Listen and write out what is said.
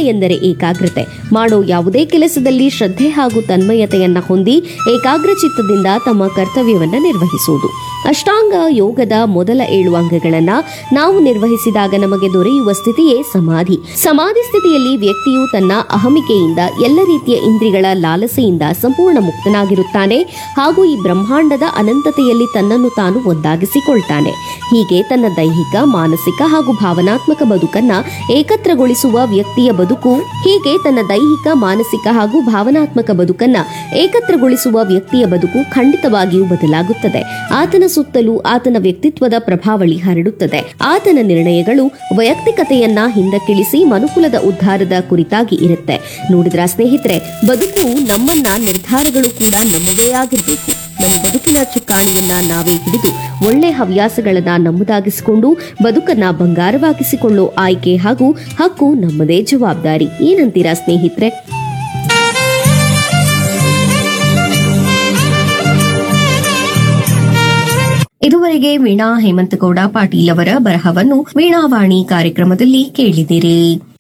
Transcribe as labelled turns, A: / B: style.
A: ಎಂದರೆ ಏಕಾಗ್ರತೆ ಮಾಡೋ ಯಾವುದೇ ಕೆಲಸದಲ್ಲಿ ಶ್ರದ್ಧೆ ಹಾಗೂ ತನ್ಮಯತೆಯನ್ನ ಹೊಂದಿ ಏಕಾಗ್ರ ಚಿತ್ತದಿಂದ ತಮ್ಮ ಕರ್ತವ್ಯವನ್ನ ನಿರ್ವಹಿಸುವುದು ಅಷ್ಟಾಂಗ ಯೋಗದ ಮೊದಲ ಏಳು ಅಂಗಗಳನ್ನ ನಾವು ನಿರ್ವಹಿಸಿದಾಗ ನಮಗೆ ದೊರೆಯುವ ಸ್ಥಿತಿಯೇ ಸಮಾಧಿ ಸಮಾಧಿ ಸ್ಥಿತಿಯಲ್ಲಿ ವ್ಯಕ್ತಿಯು ತನ್ನ ಅಹಮಿಕೆಯಿಂದ ಎಲ್ಲ ರೀತಿಯ ಇಂದ್ರಿಗಳ ಲಾಲಸೆಯಿಂದ ಸಂಪೂರ್ಣ ಮುಕ್ತನಾಗಿರುತ್ತಾನೆ ಹಾಗೂ ಈ ಬ್ರಹ್ಮಾಂಡದ ಅನಂತತೆಯಲ್ಲಿ ತನ್ನನ್ನು ತಾನು ಒಂದಾಗಿಸಿಕೊಳ್ತಾನೆ ಹೀಗೆ ತನ್ನ ದೈಹಿಕ ಮಾನಸಿಕ ಹಾಗೂ ಭಾವನಾತ್ಮಕ ಬದುಕನ್ನ ಏಕತ್ರಗೊಳಿಸುವ ವ್ಯಕ್ತಿಯ ಬದುಕು ಹೀಗೆ ತನ್ನ ದೈಹಿಕ ಮಾನಸಿಕ ಹಾಗೂ ಭಾವನಾತ್ಮಕ ಬದುಕನ್ನ ಏಕತ್ರಗೊಳಿಸುವ ವ್ಯಕ್ತಿಯ ಬದುಕು ಖಂಡಿತವಾಗಿಯೂ ಬದಲಾಗುತ್ತದೆ ಆತನ ಸುತ್ತಲೂ ಆತನ ವ್ಯಕ್ತಿತ್ವದ ಪ್ರಭಾವಳಿ ಹರಡುತ್ತದೆ ಆತನ ನಿರ್ಣಯಗಳು ವೈಯಕ್ತಿಕತೆಯನ್ನ ಹಿಂದಕ್ಕಿಳಿಸಿ ಮನುಕುಲದ ಉದ್ಧಾರದ ಕುರಿತಾಗಿ ಇರುತ್ತೆ ನೋಡಿದ್ರ ಸ್ನೇಹಿತರೆ ಬದುಕು ನಮ್ಮನ್ನ ನಿರ್ಧಾರಗಳು ಕೂಡ ನಮ್ಮದೇ ಆಗಿರಬೇಕು ನಮ್ಮ ಬದುಕಿನ ಚುಕ್ಕಾಣಿಯನ್ನ ನಾವೇ ಹಿಡಿದು ಒಳ್ಳೆ ಹವ್ಯಾಸಗಳನ್ನ ನಮ್ಮದಾಗಿಸಿಕೊಂಡು ಬದುಕನ್ನ ಬಂಗಾರವಾಗಿಸಿಕೊಳ್ಳೋ ಆಯ್ಕೆ ಹಾಗೂ ಹಕ್ಕು ನಮ್ಮದೇ ಜವಾಬ್ದಾರಿ ಏನಂತೀರಾ ಸ್ನೇಹಿತರೆ ಇದುವರೆಗೆ ವೀಣಾ ಹೇಮಂತಗೌಡ ಪಾಟೀಲ್ ಅವರ ಬರಹವನ್ನು ವೀಣಾವಾಣಿ ಕಾರ್ಯಕ್ರಮದಲ್ಲಿ ಕೇಳಿದಿರಿ